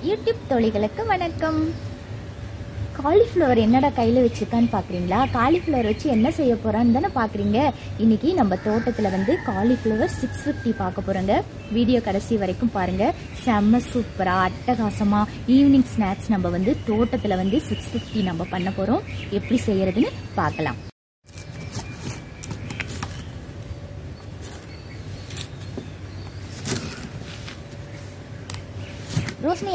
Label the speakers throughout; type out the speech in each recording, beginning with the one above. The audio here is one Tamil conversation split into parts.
Speaker 1: யூடியூப் தோழிகளுக்கு வணக்கம் காலிஃப்ளவர் என்னடா கையில் வச்சிருக்கான்னு பார்க்குறீங்களா காலிஃப்ளவர் வச்சு என்ன செய்ய போகிறான்னு தானே பார்க்குறீங்க இன்னைக்கு நம்ம தோட்டத்தில் வந்து காலிஃப்ளவர் சிக்ஸ் ஃபிஃப்டி பார்க்க போகிறோங்க வீடியோ கடைசி வரைக்கும் பாருங்கள் செம்ம சூப்பராக அட்டகாசமாக ஈவினிங் ஸ்நாக்ஸ் நம்ம வந்து தோட்டத்தில் வந்து சிக்ஸ் ஃபிஃப்டி நம்ம பண்ண போகிறோம் எப்படி செய்யறதுன்னு பார்க்கலாம் ரோஷினி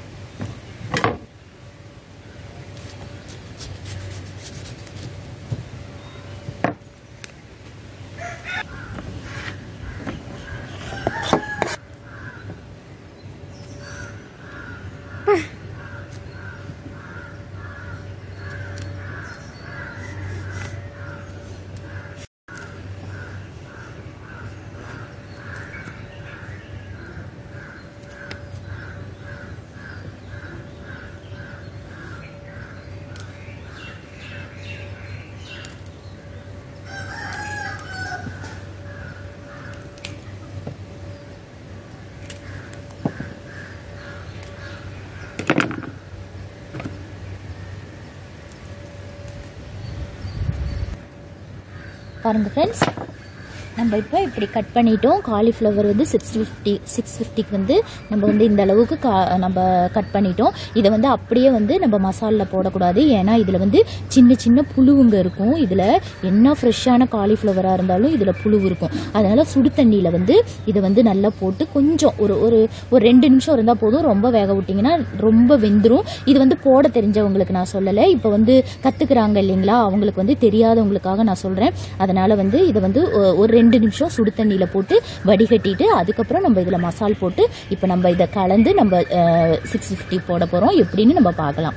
Speaker 1: பாருங்க ஃப்ரெண்ட்ஸ் நம்ம இப்போ இப்படி கட் பண்ணிட்டோம் காலிஃப்ளவர் வந்து சிக்ஸ் ஃபிஃப்டி சிக்ஸ் ஃபிஃப்டிக்கு வந்து நம்ம வந்து இந்த அளவுக்கு கா நம்ம கட் பண்ணிட்டோம் இதை வந்து அப்படியே வந்து நம்ம மசாலில் போடக்கூடாது ஏன்னா இதில் வந்து சின்ன சின்ன புழுவுங்க இருக்கும் இதில் என்ன ஃப்ரெஷ்ஷான காலிஃப்ளவராக இருந்தாலும் இதில் புழு இருக்கும் அதனால் சுடு தண்ணியில் வந்து இதை வந்து நல்லா போட்டு கொஞ்சம் ஒரு ஒரு ஒரு ரெண்டு நிமிஷம் இருந்தால் போதும் ரொம்ப வேக விட்டிங்கன்னா ரொம்ப வெந்துடும் இது வந்து போட தெரிஞ்சவங்களுக்கு நான் சொல்லலை இப்போ வந்து கற்றுக்குறாங்க இல்லைங்களா அவங்களுக்கு வந்து தெரியாதவங்களுக்காக நான் சொல்கிறேன் அதனால் வந்து இதை வந்து ஒ- ஒரு ரெண்டு நிமிஷம் சுடு தண்ணியில் போட்டு வடிகட்டிட்டு அதுக்கப்புறம் நம்ம இதில் மசால் போட்டு இப்போ நம்ம இதை கலந்து நம்ம சிக்ஸ் ஃபிஃப்டி போட போகிறோம் எப்படின்னு நம்ம பார்க்கலாம்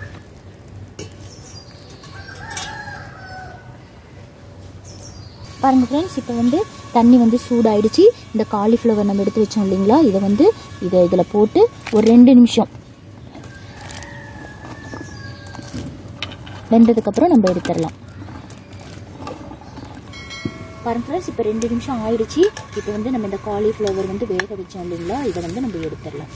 Speaker 1: பாருங்கள் ஃப்ரெண்ட்ஸ் இப்போ வந்து தண்ணி வந்து சூடாயிடுச்சு இந்த காலிஃப்ளவர் நம்ம எடுத்து வச்சோம் இல்லைங்களா இதை வந்து இதை இதில் போட்டு ஒரு ரெண்டு நிமிஷம் வெந்ததுக்கப்புறம் நம்ம எடுத்துடலாம் பாருங்க ஃப்ரெண்ட்ஸ் இப்போ ரெண்டு நிமிஷம் ஆயிடுச்சு இப்போ வந்து நம்ம இந்த காலிஃப்ளவர் வந்து வேக வச்சோம் இல்லைங்களா இதை வந்து நம்ம எடுத்துடலாம்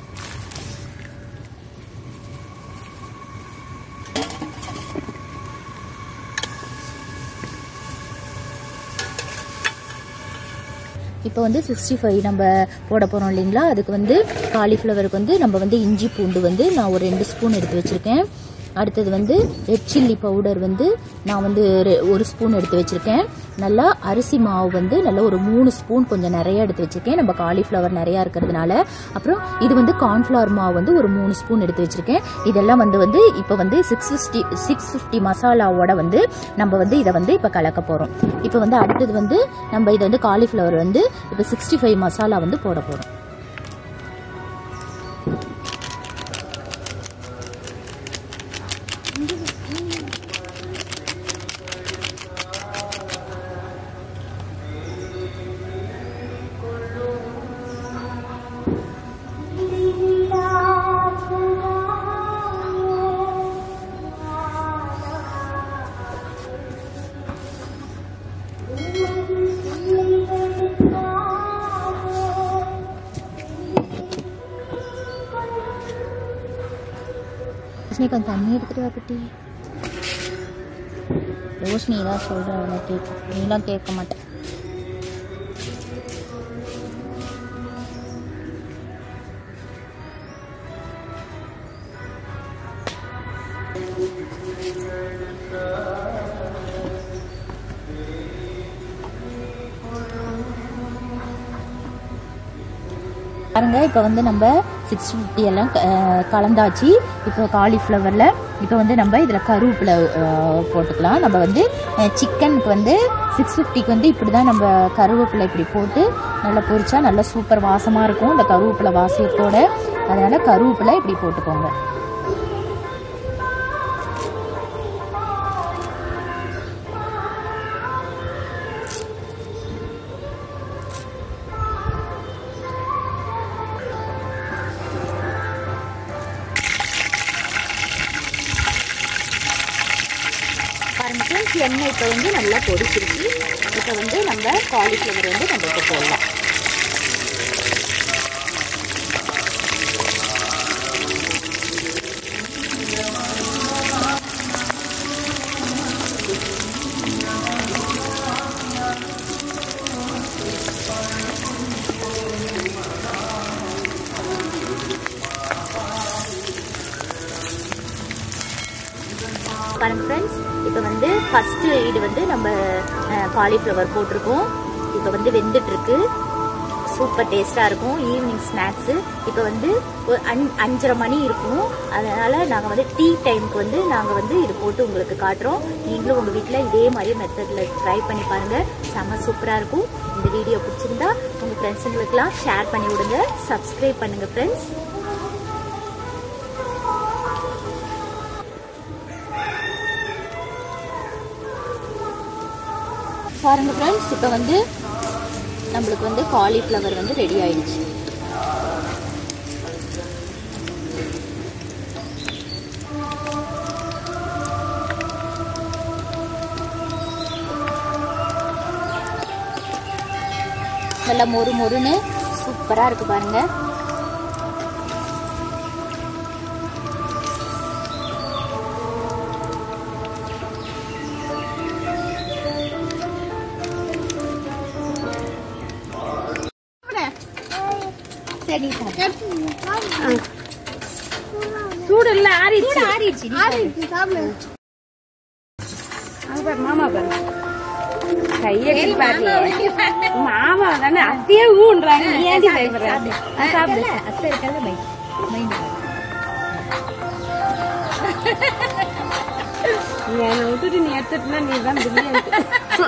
Speaker 1: இப்போ வந்து சிக்ஸ்டி ஃபைவ் நம்ம போட போகிறோம் இல்லைங்களா அதுக்கு வந்து காலிஃப்ளவருக்கு வந்து நம்ம வந்து இஞ்சி பூண்டு வந்து நான் ஒரு ரெண்டு ஸ்பூன் எடுத்து வச்சுருக்கேன் அடுத்தது வந்து ரெட் சில்லி பவுடர் வந்து நான் வந்து ரெ- ஒரு ஸ்பூன் எடுத்து வச்சுருக்கேன் நல்லா அரிசி மாவு வந்து நல்லா ஒரு மூணு ஸ்பூன் கொஞ்சம் நிறைய எடுத்து வச்சுருக்கேன் நம்ம காலிஃப்ளவர் நிறையா இருக்கிறதுனால அப்புறம் இது வந்து கார்ன்ஃப்ளவர் மாவு வந்து ஒரு மூணு ஸ்பூன் எடுத்து வச்சுருக்கேன் இதெல்லாம் வந்து வந்து இப்போ வந்து சிக்ஸ் ஃபிஃப்டி சிக்ஸ் ஃபிஃப்டி மசாலாவோட வந்து நம்ம வந்து இதை வந்து இப்போ கலக்க போகிறோம் இப்போ வந்து அடுத்தது வந்து நம்ம இதை வந்து காலிஃப்ளவர் வந்து இப்போ சிக்ஸ்டி ஃபைவ் மசாலா வந்து போட போகிறோம் ரோஷினி கொஞ்சம் தண்ணி எடுத்துட்டு வா குட்டி ரோஷினி தான் சொல்கிற அவனை கேட்கும் நீலாம் கேட்க மாட்டேன் பாருங்க இப்போ வந்து நம்ம சிக்ஸ் ஃபிஃப்டி எல்லாம் அஹ், கலந்தாச்சு இப்போ காலிஃப்ளவரில் இப்போ வந்து நம்ம இதில் கருவேப்பிலை அஹ், போட்டுக்கலாம் நம்ம வந்து சிக்கனுக்கு வந்து சிக்ஸ் ஃபிஃப்டிக்கு வந்து இப்படி தான் நம்ம கருவேப்பிலை இப்படி போட்டு நல்லா பொரிச்சா நல்லா சூப்பர் வாசமாக இருக்கும் இந்த கருவேப்பிலை வாசத்தோட அதனால் கருவேப்பிலை இப்படி போட்டுக்கோங்க பாருங்க ஃப்ரெண்ட்ஸ் எண்ணெய் இப்போ வந்து நல்லா பொரிச்சிருச்சு இப்போ வந்து நம்ம காலிஃப்ளவர் வந்து நம்ம இப்போ போடலாம் வந்து ஃபர்ஸ்ட் இது வந்து நம்ம காலிஃப்ளவர் போட்டிருக்கோம் இப்போ வந்து வெந்துட்டு இருக்கு சூப்பர் டேஸ்ட்டாக இருக்கும் ஈவினிங் ஸ்நாக்ஸு இப்போ வந்து ஒரு அஞ் அஞ்சரை மணி இருக்கும் அதனால் நாங்கள் வந்து டீ டைமுக்கு வந்து நாங்கள் வந்து இது போட்டு உங்களுக்கு காட்டுறோம் நீங்களும் உங்கள் வீட்டில் இதே மாதிரி மெத்தடில் ட்ரை பண்ணி பாருங்கள் செம்ம சூப்பராக இருக்கும் இந்த வீடியோ பிடிச்சிருந்தா உங்கள் ஃப்ரெண்ட்ஸுங்களுக்கெல்லாம் ஷேர் பண்ணி விடுங்க சப்ஸ்கிரைப் பண்ணுங்கள் ஃப்ரெண்ட்ஸ் பாருங்க ஃப்ரெண்ட்ஸ் இப்போ வந்து நம்மளுக்கு வந்து காலிஃப்ளவர் வந்து ரெடி ஆயிடுச்சு நல்லா மொறு மொறுன்னு சூப்பராக இருக்கு பாருங்க சரி
Speaker 2: சூடு இல்ல ஆறிடுச்சு
Speaker 1: ஆறிடுச்சு
Speaker 2: ஆறிடுச்சு சாப்பிடு அங்க பாரு மாமா பாரு கையெட்டி பாரு மாமா தானே அத்தையே ஊன்றாங்க நீ ஏன்டி பயப்படுற ஆ, சாப்பிடு
Speaker 1: அத்தை இருக்கல மை மைண்ட்
Speaker 2: நீ என்னை விட்டுட்டு நீ எடுத்துட்டுனா நீ தான் பிரியாணி